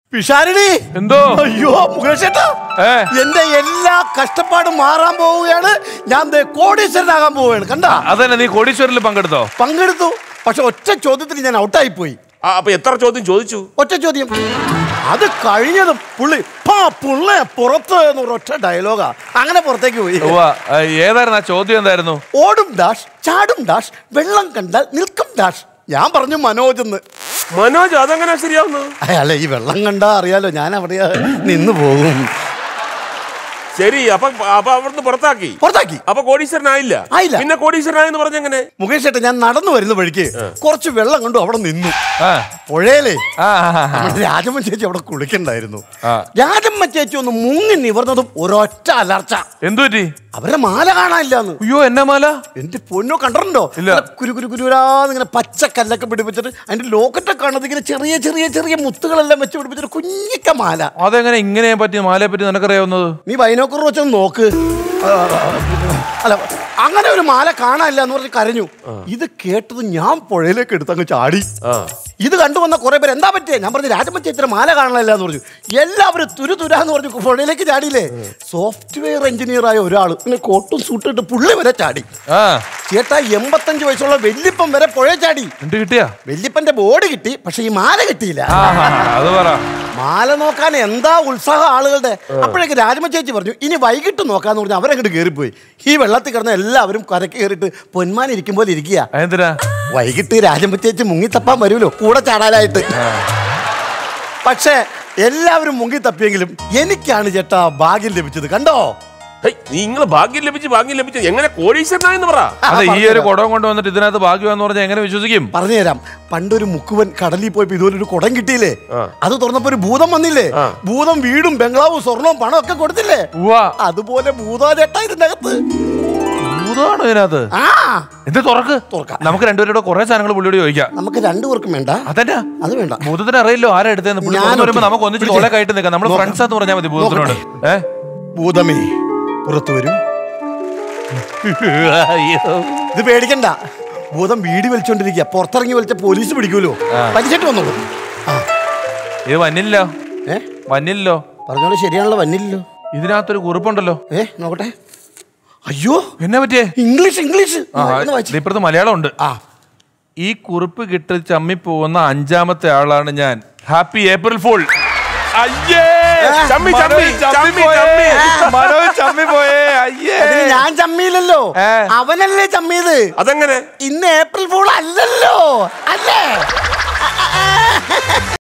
പിഷാരടി എന്തോ അയ്യോ മുകേഷ് ചേട്ടാ ഏ എന്റെ എല്ലാ കഷ്ടപ്പാടും മാറാൻ പോവുകയാണ് ഞാൻ ദേ കോടീശ്വരനാകാൻ പോവുകയാണ് കണ്ട അതന്നെ നീ കോടീശ്വരിൽ പങ്കെടുത്തോ പങ്കെടുത്തു പക്ഷെ ഒറ്റ ചോദ്യത്തിൽ ഞാൻ ഔട്ടായി പോയി ആ, അപ്പൊ എത്ര ചോദ്യം ചോദിച്ചു ഒറ്റ ചോദ്യം അത് കഴിഞ്ഞത് പുള്ളി പാ പുള്ളെ പുറത്ത് എന്നൊരു ഒറ്റ ഡയലോഗാ അങ്ങനെ പുറത്തേക്ക് പോയി ഉവ്വ, ആ, ഏതായിരുന്നു ആ ചോദ്യം എന്തായിരുന്നു ഓടും ഡാഷ് ചാടും ഡാഷ് വെള്ളം കണ്ടാൽ നിൽക്കും ഡാഷ് ഞാൻ പറഞ്ഞു മനോജ് എന്ന് മനോജ് അതെങ്ങനെ ശരിയാവുന്നത് അല്ല ഈ വെള്ളം കണ്ടാ അറിയാലോ ഞാൻ അവിടെ നിന്ന് പോകും ശരി അപ്പൊ അപ്പൊ അവിടുന്ന് പുറത്താക്കി പുറത്താക്കി അപ്പൊ കോടീശ്വരനായില്ല ആയില്ല. പിന്നെ കോടീശ്വരനായെന്ന് പറഞ്ഞെങ്ങനെ മുകേഷ് ചേട്ടൻ ഞാൻ നടന്നു വരുന്ന വഴിക്ക് കുറച്ച് വെള്ളം കണ്ടു അവിടെ നിന്നു ആ പുഴയിലേ ആ, ആ, ആ. നമ്മുടെ രാജമ്മ ചേച്ചി അവിടെ കുളിക്കണ്ടായിരുന്നു ആ. രാജമ്മ ചേച്ചി ഒന്ന് മുങ്ങി നിവർന്നതും ഒരൊറ്റ അലർച്ച എന്തു പറ്റി അവരുടെ മാല കാണാനില്ലാന്ന് അയ്യോ എന്നാ മാല എന്റെ പൊന്നോ കണ്ടിട്ടുണ്ടോ ഇല്ല. നല്ല കുരു കുരു കുരുരാന്ന് ഇങ്ങനെ പച്ച കല്ലൊക്കെ പിടിപ്പിച്ചിട്ട് അതിന്റെ ലോക്കറ്റൊക്കെ കാണുന്നത് ഇങ്ങനെ ചെറിയ ചെറിയ ചെറിയ മുത്തുകളെല്ലാം വെച്ച് പിടിപ്പിച്ചിട്ട് കുഞ്ഞിക്ക മാല അതെങ്ങനെ ഇങ്ങനെ പറ്റി മാലയെ പറ്റി നിനക്കറിയാവുന്നത് നീ ബൈനോക്കർ വെച്ചൊന്ന് നോക്ക് ആ, അല്ല അങ്ങനെ ഒരു മാല കാണാനില്ല എന്ന് പറഞ്ഞ് കരഞ്ഞു ഇത് കേട്ടത് ഞാൻ പുഴയിലേക്ക് എടുത്തങ്ങ് ചാടി ആ ഇത് കണ്ടുവന്ന കുറെ പേര് എന്താ പറ്റിയേ ഞാൻ പറഞ്ഞു രാജമ്മ ചേച്ചിയുടെ മാല കാണാനില്ല എന്ന് പറഞ്ഞു എല്ലാവരും തുരു തുരാന്ന് പറഞ്ഞു പുഴയിലേക്ക് ചാടിയില്ലേ സോഫ്റ്റ്വെയർ എഞ്ചിനീയർ ആയ ഒരാൾ പിന്നെ കോട്ടും സൂട്ടിട്ട് പുള്ളി വരെ ചാടി ആ ചേട്ടാ എൺപത്തഞ്ച് വയസ്സുള്ള വെല്ലിപ്പം വരെ പുഴ ചാടി എന്ത് കിട്ടിയാ വെല്ലിപ്പന്റെ ബോഡി കിട്ടി പക്ഷെ ഈ മാല കിട്ടിയില്ല ആ ആ, ആ, അത് പറ മാല നോക്കാൻ എന്താ ഉത്സാഹം ആളുകളുടെ അപ്പോഴേക്ക് രാജമ്മ ചേച്ചി പറഞ്ഞു ഇനി വൈകിട്ട് നോക്കാന്ന് പറഞ്ഞു അവരങ്ങോട്ട് കയറിപ്പോയി ഈ വെള്ളത്തിൽ കിടന്ന എല്ലാവരും കരക്ക് കയറിയിട്ട് പൊന്മാൻ ഇരിക്കും പോലെ ഇരിക്കുക എന്തിനാ വൈകിട്ട് രാജമ്മ ചേച്ചി മുങ്ങിത്തപ്പാൻ വരുമല്ലോ കൂടെ ചാടാനായിട്ട് പക്ഷേ എല്ലാവരും മുങ്ങി തപ്പിയെങ്കിലും എനിക്കാണ് ചേട്ടാ ഭാഗ്യം ലഭിച്ചത് കണ്ടോ ഹേയ്, നിങ്ങൾ ഭാഗ്യം ലഭിച്ച് ഭാഗ്യം ലഭിച്ച് എങ്ങനെ കോടീശ്വരനായെന്ന് പറ അതെ ഈ ഒരു പറഞ്ഞുതരാം. കുടം കൊണ്ട് വന്നിട്ട് ഇതിനകത്ത് ഭാഗ്യമാന്ന് പറഞ്ഞാൽ എങ്ങനെ വിശ്വസിക്കും പറഞ്ഞുതരാം പണ്ടൊരു മുക്കുവൻ കടലിൽ പോയപ്പോ ഇതുപോലെ ഒരു കുടം കിട്ടിയില്ലേ ആ. അത് തുറന്നപ്പോ ഒരു ഭൂതം വന്നില്ലേ ആ. ഭൂതം വീടും ബംഗ്ലാവും സ്വർണവും പണവും ഒക്കെ കൊടുത്തില്ലേ ഉവ്വ അതുപോലെ ഭൂതാ ചേട്ടാ ഇതിന്റെ അകത്ത് ഭൂതമാണോ ഇതിനകത്ത് ആ എന്ത് തുറക്ക് തുറക്കാം. നമുക്ക് രണ്ടുപേരുടെ കുറെ സാധനങ്ങൾ പുള്ളിയോട് ചോദിക്കാം നമുക്ക് രണ്ടുപേർക്കും വേണ്ട അതന്നെ അത് വേണ്ട ഭൂതത്തിന് അറിയില്ലോ ആരാ എടുത്തേന്ന് പുള്ളി ഞാൻ തുറന്ന് വരുമ്പോ ഒറ്റ- നമുക്ക് ഒന്നിച്ച് പിടിച്ച്. തോളെ കയറ്റി നിൽക്കാം നമ്മൾ നോക്കാം. ഫ്രണ്ട്സ് എന്ന് പറഞ്ഞാൽ മതി ഭൂതത്തിനോട് ഏ ഭൂതമേ പുറത്തു വരൂ അയ്യോ. ഇത് പേടിക്കണ്ട ഭൂതം വീടി വലിച്ചോണ്ടിരിക്കുക പുറത്തിറങ്ങി വലിച്ച പോലീസ് പിടിക്കൂലോ വലിച്ചിട്ട് വന്നോളൂ ആ ഇത് വന്നില്ലോ ഏ വന്നില്ലോ പറഞ്ഞോളൂ ശരിയാണല്ലോ വന്നില്ലല്ലോ ഇതിനകത്തൊരു കുറിപ്പുണ്ടല്ലോ ഏ നോക്കട്ടെ അയ്യോ എന്നെ പറ്റിയേ ഇംഗ്ലീഷ് ഇംഗ്ലീഷ് ആ, ഒന്ന് വായിച്ച്. ദേ ഇപ്പുറത്ത് മലയാളം ഉണ്ട് ആ ഈ കുറിപ്പ് കിട്ടി ചമ്മിപ്പോകുന്ന അഞ്ചാമത്തെ ആളാണ് ഞാൻ ഹാപ്പി ഏപ്രിൽ ഫുൾ അയ്യേ ചമ്മി, മനോജ് ചമ്മി, ചമ്മി, പോയേ. ചമ്മി. മനോജ് ചമ്മി പോയേ അയ്യേ അതിന് ഞാൻ ചമ്മിയില്ലല്ലോ ഏ. അവനല്ലേ ചമ്മിയത് അതെങ്ങനെ ഇന്ന് ഏപ്രിൽ ഫൂൾ അല്ലല്ലോ അല്ലേ